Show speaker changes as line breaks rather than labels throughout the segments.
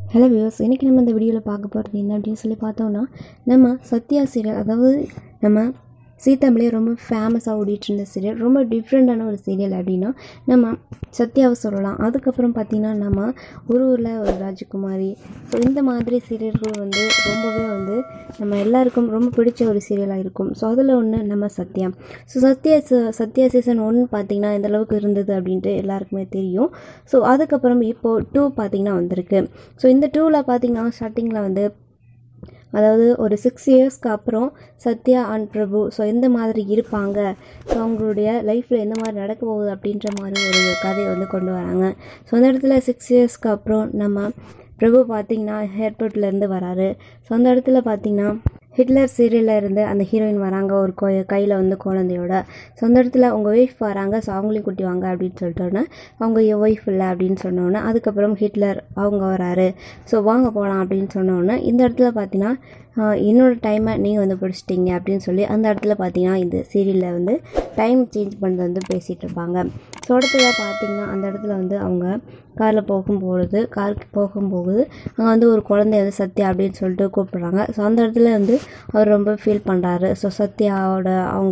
hello views இன்றைக்கி நம்ம இந்த வீடியோவில் பார்க்க போகிறது என்ன அப்படின்னு சொல்லி பார்த்தோம்னா நம்ம சத்யா சீரியல் அதாவது நம்ம சீத்தமிழே ரொம்ப ஃபேமஸாக ஓடிட்டு இருந்த சீரியல் ரொம்ப டிஃப்ரெண்ட்டான ஒரு சீரியல் அப்படின்னா நம்ம சத்யாவை சொல்லலாம் அதுக்கப்புறம் பார்த்திங்கன்னா நம்ம ஒரு ஊரில் ஒரு ராஜகுமாரி ஸோ இந்த மாதிரி சீரியல்கள் வந்து ரொம்பவே வந்து நம்ம எல்லாருக்கும் ரொம்ப பிடிச்ச ஒரு சீரியலாக இருக்கும் ஸோ அதில் ஒன்று நம்ம சத்யா ஸோ சத்யா ச- சத்யா சீசன் ஒன் பார்த்திங்கன்னா எந்த அளவுக்கு இருந்தது அப்படின்ட்டு எல்லாருக்குமே தெரியும் ஸோ அதுக்கப்புறம் இப்போது டூ பார்த்திங்கன்னா வந்திருக்கு ஸோ இந்த டூவில் பார்த்திங்கன்னா ஸ்டார்டிங்கில் வந்து அதாவது ஒரு சிக்ஸ் இயர்ஸ்க்கு அப்புறம் சத்யா அண்ட் பிரபு ஸோ எந்த மாதிரி இருப்பாங்க ஸோ அவங்களுடைய லைஃப்பில் எந்த மாதிரி நடக்க போகுது அப்படின்ற மாதிரி ஒரு கதையை வந்து கொண்டு வராங்க ஸோ அந்த இடத்துல சிக்ஸ் இயர்ஸ்க்கு அப்புறம் நம்ம பிரபு பார்த்திங்கன்னா ஏர்போர்ட்லேருந்து வராரு ஸோ அந்த இடத்துல பார்த்திங்கன்னா ஹிட்லர் சீரியலில் இருந்து அந்த ஹீரோயின் வராங்க ஒரு கொ கையில் வந்து குழந்தையோட ஸோ அந்த இடத்துல உங்கள் ஒய்ஃப் வராங்க ஸோ அவங்களையும் கூட்டி வாங்க அப்படின்னு சொல்லிட்டோன்னே அவங்க என் ஒய்ஃப் இல்லை அப்படின்னு சொன்னோன்னே அதுக்கப்புறம் ஹிட்லர் அவங்க வராரு ஸோ வாங்க போகலாம் அப்படின்னு சொன்னோன்னே இந்த இடத்துல பார்த்தீங்கன்னா ஆஹ், என்னோட டைமை நீங்கள் வந்து பிடிச்சிட்டீங்க அப்படின்னு சொல்லி அந்த இடத்துல பார்த்தீங்கன்னா இந்த சீரியலில் வந்து டைம் சேஞ்ச் பண்ணுறது வந்து பேசிகிட்டு இருப்பாங்க ஸோ அடுத்ததாக பார்த்தீங்கன்னா அந்த இடத்துல வந்து அவங்க காரில் போகும்பொழுது காருக்கு போகும்போது அங்கே வந்து ஒரு குழந்தைய வந்து சத்யா அப்படின்னு சொல்லிட்டு கூப்பிடுறாங்க ஸோ அந்த இடத்துல வந்து அவர் ரொம்ப ஃபீல் பண்ணுறாரு ஸோ சத்யாவோட அவங்க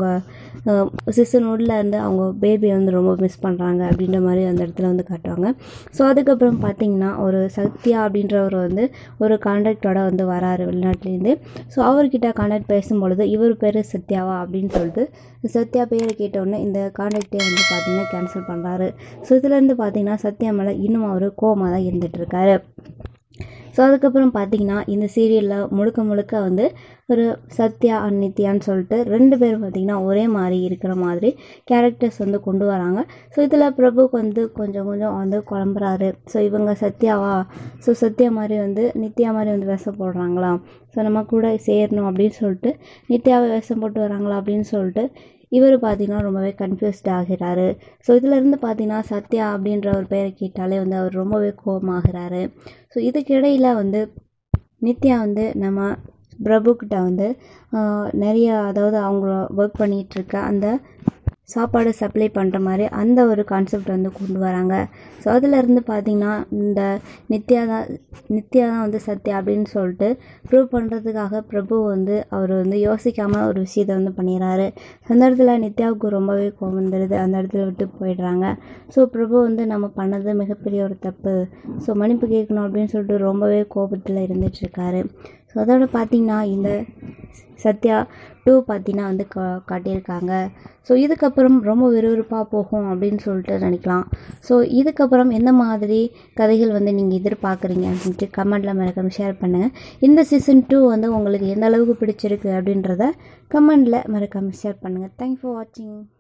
சிசன் இருந்து அவங்க பேபியை வந்து ரொம்ப மிஸ் பண்ணுறாங்க அப்படின்ற மாதிரி அந்த இடத்துல வந்து காட்டுவாங்க ஸோ அதுக்கப்புறம் பார்த்தீங்கன்னா ஒரு சத்யா அப்படின்றவர் வந்து ஒரு கான்ட்ராக்டோட வந்து வராரு வெளிநாட்டிலேருந்து ஸோ அவர்கிட்ட கான்ட்ராக்ட் பேசும்பொழுது இவர் பேர் சத்யாவா அப்படின்னு சொல்லிட்டு சத்யா பேரை கேட்டவுடனே இந்த கான்ட்ராக்டே வந்து பார்த்தீங்கன்னா கேன்சல் பண்ணுறாரு ஸோ இதுலேருந்து பார்த்தீங்கன்னா சத்யா மேலே இன்னும் அவர் கோவமாக தான் இருந்துட்டு இருக்காரு ஸோ அதுக்கப்புறம் பார்த்தீங்கன்னா இந்த சீரியலில் முழுக்க முழுக்க வந்து ஒரு சத்யா அண்ட் நித்யான்னு சொல்லிட்டு ரெண்டு பேரும் பார்த்தீங்கன்னா ஒரே மாதிரி இருக்கிற மாதிரி கேரக்டர்ஸ் வந்து கொண்டு வராங்க ஸோ இதில் பிரபுக்கு வந்து கொஞ்சம் கொஞ்சம் வந்து குழம்புறாரு ஸோ இவங்க சத்யாவா ஸோ சத்யா மாதிரி வந்து நித்யா மாதிரி வந்து வேஷம் போடுறாங்களா ஸோ நம்ம கூட சேரணும் அப்படின்னு சொல்லிட்டு நித்யாவை வேஷம் போட்டு வராங்களா அப்படின்னு சொல்லிட்டு இவர் பார்த்தீங்கன்னா ரொம்பவே கன்ஃபியூஸ்ட் ஆகிறாரு ஸோ இதிலேருந்து பார்த்தீங்கன்னா சத்யா அப்படின்ற ஒரு பேரை கேட்டாலே வந்து அவர் ரொம்பவே கோபமாகிறாரு ஸோ இதுக்கு இடையில வந்து நித்யா வந்து நம்ம பிரபுக்கிட்ட வந்து ஆஹ், நிறைய அதாவது அவங்க ஒர்க் பண்ணிகிட்டு இருக்க அந்த சாப்பாடு சப்ளை பண்ணுற மாதிரி அந்த ஒரு கான்செப்ட் வந்து கொண்டு வராங்க ஸோ அதிலேருந்து பார்த்தீங்கன்னா இந்த நித்யா தான் நித்யா தான் வந்து சத்யா அப்படின்னு சொல்லிட்டு ப்ரூவ் பண்ணுறதுக்காக பிரபு வந்து அவர் வந்து யோசிக்காமல் ஒரு விஷயத்தை வந்து பண்ணிடுறாரு அந்த இடத்துல நித்யாவுக்கு ரொம்பவே கோவம் வந்துடுது அந்த இடத்துல விட்டு போயிடுறாங்க ஸோ பிரபு வந்து நம்ம பண்ணது மிகப்பெரிய ஒரு தப்பு ஸோ மன்னிப்பு கேட்கணும் அப்படின்னு சொல்லிட்டு ரொம்பவே கோபத்தில் இருந்துகிட்ருக்காரு ஸோ அதோட பார்த்தீங்கன்னா இந்த சத்யா டூ பார்த்தீங்கன்னா வந்து கா காட்டியிருக்காங்க ஸோ இதுக்கப்புறம் ரொம்ப விறுவிறுப்பாக போகும் அப்படின்னு சொல்லிட்டு நினைக்கலாம் ஸோ இதுக்கப்புறம் எந்த மாதிரி கதைகள் வந்து நீங்கள் எதிர்பார்க்குறீங்க அப்படின்ட்டு கமெண்டில் மறக்காம ஷேர் பண்ணுங்கள் இந்த சீசன் டூ வந்து உங்களுக்கு எந்த அளவுக்கு பிடிச்சிருக்கு அப்படின்றத கமெண்டில் மறக்காம ஷேர் பண்ணுங்கள் தேங்க்ஸ் ஃபார் வாட்சிங்